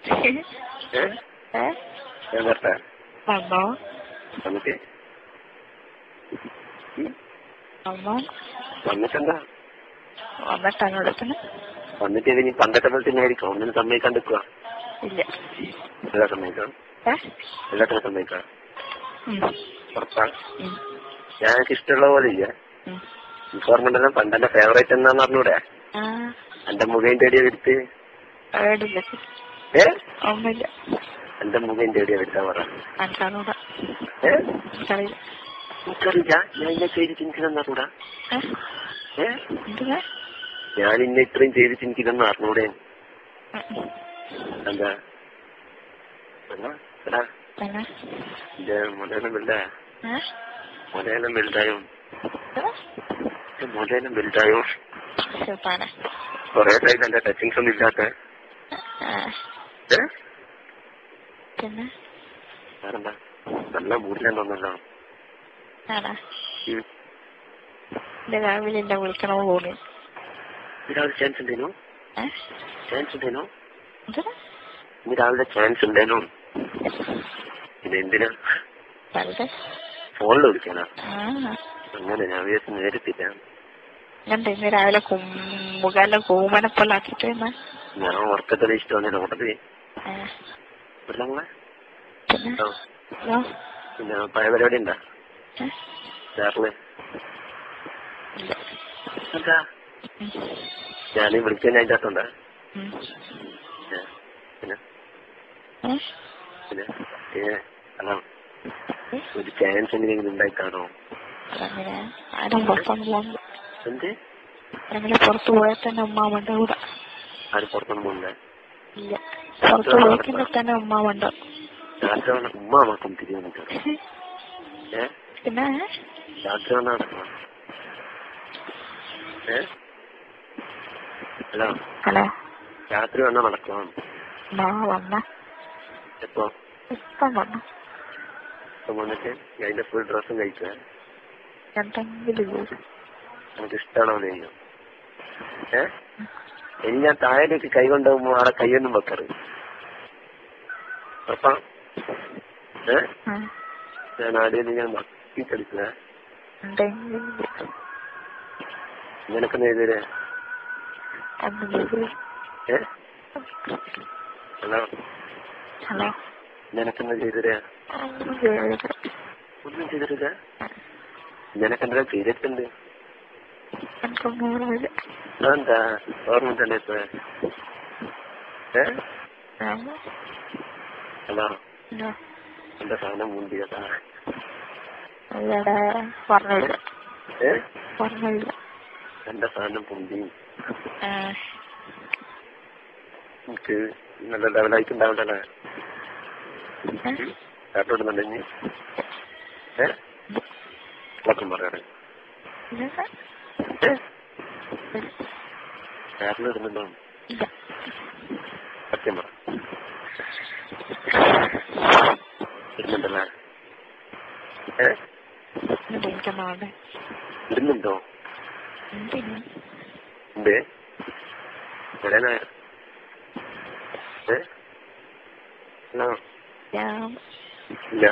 ഏ ഏ ഞാൻ വരട്ടെ വന്നോ വന്നിട്ട് ഉം? വന്നോ വന്നിട്ടെന്താ വന്നിട്ട് എന്നോട് തന്നെ വന്നിട്ട് ഇതിനി പണ്ടത്തെ പോലെ തന്നെ ആയിരിക്കും ഒന്നിനും സമ്മതിക്കാണ്ടിരിക്കുക ഇല്ല എല്ലാ സമ്മതിക്കാം ഏ എല്ലാത്തിനും സമ്മതിക്കാം ഉം. ഉറപ്പാ ഉം. ഞാൻ എനിക്ക് ഇഷ്ടമുള്ള പോലെ ഇല്ല ഉം. എനിക്ക് ഓർമ്മ ഉണ്ടല്ലോ പണ്ട് എന്റെ ഫേവറേറ്റ് എന്നാന്ന് പറഞ്ഞൂടെ ആ എന്റെ മുഖയും തേടിയ വരുത്ത് ഏടില്ല ഏ ഒന്നുമില്ല എന്റെ മുഖയും തേടിയ വരുത്താ പറ എനിക്കറിയൂടാ ഏ എനിക്കറിയില്ല എനിക്കറിയില്ല ഞാൻ ഇന്നെ ചെയ്തിട്ട് എനിക്ക് തന്നാറൂടാ ഏ ഏ എന്തിനാ ഞാൻ ഇന്നെ ഇത്രയും ചെയ്തിട്ട് എനിക്ക് ഇതൊന്നും അറിഞ്ഞൂടെ ഉം. എന്താ എന്നാ എടാ എന്നാ എന്റെ മുലയെല്ലാം വലുതാ ഏ മുലയെല്ലാം വലുതായോ ഏ? എന്റെ മുലയെല്ലാം വലുതായോ ചെറുപ്പാണ് കൊറേ ടൈം എന്റെ ടച്ചിങ്സ് ഒന്നും ഇല്ലാത്ത ആ ഏ പിന്നെ വേറെന്താ നല്ല മൂടിലെന്നൊന്നല്ലോ ആടാ എന്റെ രാവിലെ എന്നെ വിളിക്കണോ തോന്നി രാവിലെ ചാൻസ് ഉണ്ടേനോ ഏ ചാൻസ് ഉണ്ടേനോ എന്തിനാ ഇന്ന് രാവിലെ ചാൻസ് ഉണ്ടേനോ പിന്നെ എന്തിനാ വെറുതെ ഫോണിൽ വിളിക്കാനാ ആ അങ്ങനെ ഞാൻ വിചാരിച്ചു നേരത്തില്ല ഞാൻ ഇന്ന് രാവിലെ മുഖാലെ കൂമനപ്പൊല്ലാക്കിട്ട് എന്നാ ഞാൻ ഉറക്കത്തിൽ ഇഷ്ടമാണ് കൂട്ടത്തിൽ ഏ പിള്ളങ്ങളെ പിന്നെ ഹലോ പിന്നെ പഴയ പരിപാടി ഉണ്ടാ ഏ സാറില് ഇല്ല എന്താ ഉം. ഞാൻ വിളിക്കാൻ അതിൻ്റെ അകത്തുണ്ടാ ഉം. പിന്നെ ഏ പിന്നെ ഏ അല്ല ഏ? ഒരു ചാൻസ് എന്തെങ്കിലും ഉണ്ടായിട്ടാണോ അതങ്ങനെ ആരും പുറത്തൊന്നും പോകുന്നില്ല എന്ത് ആരെങ്കിലും പുറത്ത് പോയാൽ തന്നെ ഉമ്മാവുണ്ട് കൂടെ ആര് പുറത്തൊന്നും പോകില്ല ഇല്ല പുറത്ത് പോയിക്കുമ്പോ തന്നെ ഉമ്മാവുണ്ട് രാത്രി വന്ന ഉമ്മ നോക്കും തിരിഞ്ഞു ഏ പിന്നെ രാത്രി വന്ന നടക്കണം ഏ ഹലോ ഹലോ രാത്രി വന്ന നടക്കണം മാ വന്ന എപ്പോ ഇപ്പം വന്നു ഇപ്പൊ വന്നിട്ട് അതിന്റെ ഫുൾ ഡ്രസ്സും കഴിക്കുക എന്തെങ്കിലും ചെയ്തു. നമുക്ക് ഇഷ്ടമാണോ ചെയ്യും ഏ ഇനി ഞാൻ താഴേക്ക് കൈ കൊണ്ടുപോകുമ്പോ അവിടെ കൈയൊന്നും വെക്കരുത് അപ്പൊ ഏ ഉം. ഞാൻ ആദ്യം ഞാൻ മക്കി കളിക്കുക എന്തെങ്കിലും ചെയ്തു. നിനക്ക് എഴുതരേ എന്തെങ്കിലും ചെയ്തു. ഏ ഹലോ ഹലോ നിനക്കെന്താ ചെയ്തരേ ഒന്നും ചെയ്തില്ല. ഒന്നും ചെയ്തിട്ടില്ല നിനക്കെന്താ ചെയ്തിട്ടുണ്ട് എനിക്കൊന്നും ഓർമ്മയില്ല. എന്താ ഓർമ്മ തന്നെ ഇപ്പൊ ഏ ഞാൻ ഹലോ ഇല്ല. എന്റെ സാധനം മുന്തിയതാ ഇല്ലടാ പറഞ്ഞില്ല ഏ പറഞ്ഞില്ല എന്റെ സാധനം പൊന്തി ആ, എനിക്ക് നല്ല ലെവലായിട്ട് ഉണ്ടാവണ്ടല്ലേ ഏ? കാട്ടോടുന്നുണ്ടെങ്കിൽ ഏ ഇളക്കം പറയാറ് ഇല്ല. ഏ കാരണം ഇടുന്നുണ്ടോ ഇല്ല. സത്യം പറ ഇടുന്നുണ്ടല്ലേ ഏ എന്നിട്ട് എനിക്കെന്താ വേണ്ടേ? ഇടുന്നുണ്ടോ എന്തിന്? ഉണ്ട് വരാനാ ഏ ഹലോ ഞാൻ ഇല്ല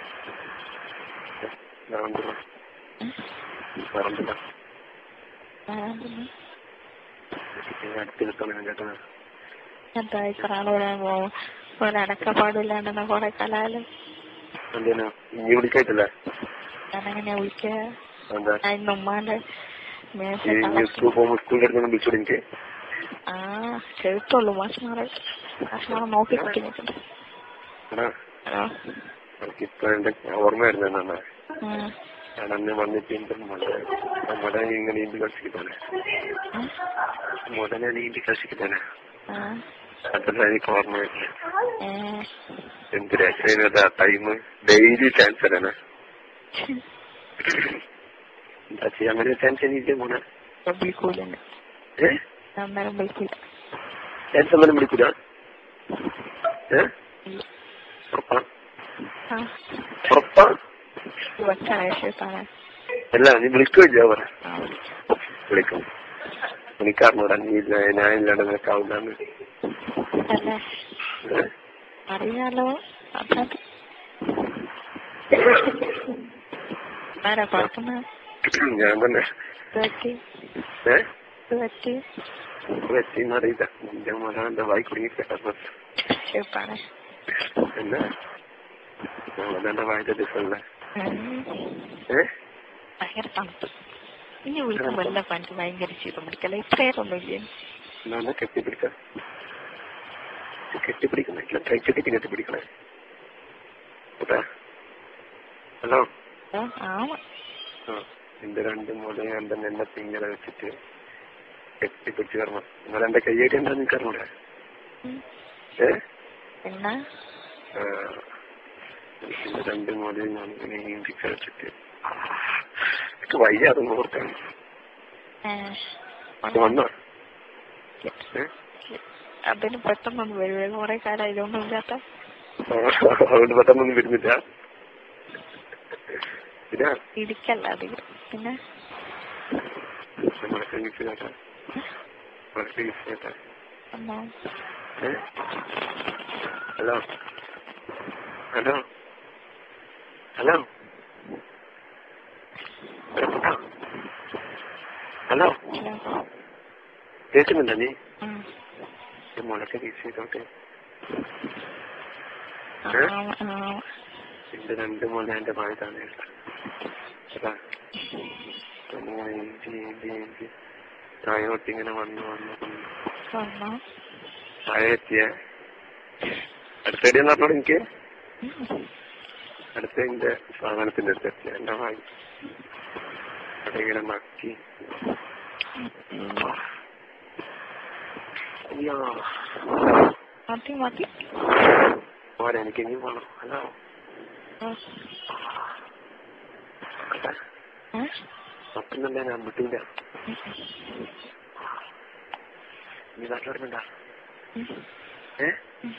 വേറെന്തിനാ വേറെന്തിനാ ഞാൻ പിന്നെ അടുത്ത് കിട്ടണം കേട്ടോ എന്താ ഇത്ര ആളോടെ ഒരടക്കപ്പാടില്ലാണ്ടെന്ന കൊറേ കാലായാലും എന്തിനാ ഇനി വിളിക്കായിട്ടില്ല ഞാനങ്ങനെ വിളിക്കുക എന്താ ഞാൻ ഇന്ന് ഉമ്മാന്റെ മേശ ഈ കളക്കി സ്കൂൾ പോകുമ്പോൾ സ്കൂളിൽ എടുക്കുന്ന വിളിച്ചോട് എനിക്ക് ആ കേട്ടുള്ളൂ മാഷ്മാരെ മാഷ്മാരെ നോക്കി കുട്ടിങ്ങിട്ടുണ്ട് എടാ ഹലോ എനിക്കിപ്പോ എന്റെ ഓർമ്മ വരുന്ന എന്നാ ഉം. ഞാൻ അന്ന് വന്നിട്ട് എന്റെ മുട മുട ഇങ്ങനെ നീന്തി കളിച്ചിട്ടാണ് ഉം. മുടനെ നീന്തി കളിച്ചിട്ടാണ് ആ. അതെല്ലാം എനിക്ക് ഓർമ്മ വരില്ല ഏ. എന്ത് രക്ഷയില്ലാത്ത ടൈം ഡെയിലി ചാൻസ് തരാണ് എന്താ ചെയ്യാൻ അങ്ങനെ ചാൻസ് എനിക്ക് മോനെ ഞാൻ വിളിക്കൂല എന്നെ. ഏ ഞാൻ അന്നേരം വിളിക്കൂല ചാൻസ് ഒന്നും വിളിക്കൂല ഏ ഇല്ല. ഉറപ്പാ ആ. ഉറപ്പാ വെച്ചാ ശേഷത്താണ് അല്ല നീ വിളിക്കുകയോ പറ ആ വിളിക്കും എനിക്കറിഞ്ഞൂടാ നീ ഇല്ല ഞാൻ ഇല്ലാണ്ട് നിനക്കാവില്ലാന്ന് അല്ലേ ഏ? അറിയാലോ അതാ ആരാ കുഴപ്പമെന്ന് ഞാൻ തന്നെ പറ്റി ഏ പറ്റി വെച്ചിന്ന് അറിയില്ല നിന്റെ മോനെ വായി കുടുങ്ങി കിടന്നു ചെറുപ്പാണ് എന്നാ മോനെ വായിച്ച ദിവസമല്ലേ ഏ ഭയങ്കര തണുപ്പ് ഇനി വിളിക്കുമ്പോ എല്ലാം പണ്ട് ഭയങ്കര ശീതം പിടിക്കല ഇത്രയൊന്നും ഇല്ലേ എന്നാ കെട്ടിപ്പിടിക്കാം കെട്ടിപ്പിടിക്കുന്നില്ല ടൈറ്റ് കെട്ടി കെട്ടിപ്പിടിക്കണേ കേട്ടാ ഹലോ ആ ആമ ആ എന്റെ രണ്ട് മുതൽ എന്റെ നെല്ലത്ത് ഇങ്ങനെ വെച്ചിട്ട് കെട്ടിപ്പിടിച്ച് കയറണം നിങ്ങൾ എന്റെ കയ്യേറ്റി എന്താ നിങ്ങൾക്ക് അറിഞ്ഞൂടെ ഏ എന്നാ ആ, എന്റെ രണ്ട് മുതൽ ഞാൻ ഇങ്ങനെ നീന്തി കഴിച്ചിട്ട് എനിക്ക് വയ്യ അതൊന്നും ഓർക്കാൻ വന്നോ ഏ അതിന് പെട്ടെന്നൊന്നും വരുവേ കുറെ കാലം ഇതൊന്നും ഇല്ലാത്ത ആ, അതുകൊണ്ട് പെട്ടെന്നൊന്നും വരുന്നില്ല ഇതാ ഇടിക്കല്ല അധികം പിന്നെ നമ്മളെ മിസ് കേട്ടാ നമ്മളെ മിസ് കേട്ടാ എന്നാ ഏ hello hello hello hello hello കേൾക്കുന്നുണ്ടോ നീ ഉം. മുളക്കെ മിസ് ചെയ്തോട്ടെ ആമ ആമ എന്റെ രണ്ട് മോനെ എന്റെ മായ തന്നെ അതാ ഇങ്ങനെ എഴുതി എഴുതി എഴുതി താഴോട്ട് ഇങ്ങനെ വന്നു വന്നു വന്നു വന്നോ താഴെ എത്തിയ അടുത്തേടിയെന്ന് പറഞ്ഞോളൂ എനിക്ക് ഉം. അടുത്ത എന്റെ സാധനത്തിന്റെ അടുത്ത് എത്തിയ എന്റെ വായി അവിടെ ഇങ്ങനെ നക്കി അയ്യോ മതി മതി പോരാ എനിക്ക് ഇനി പോണം ഹലോ ഉം. ഏ? പറ്റുന്നല്ലേ ഞാൻ വിട്ടില്ല നീ നാട്ടിലോടുന്നുണ്ടാ ഉം. ഏ ഉം.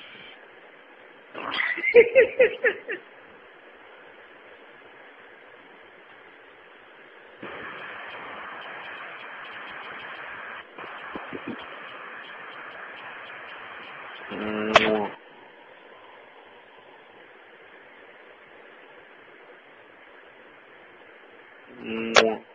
Mm.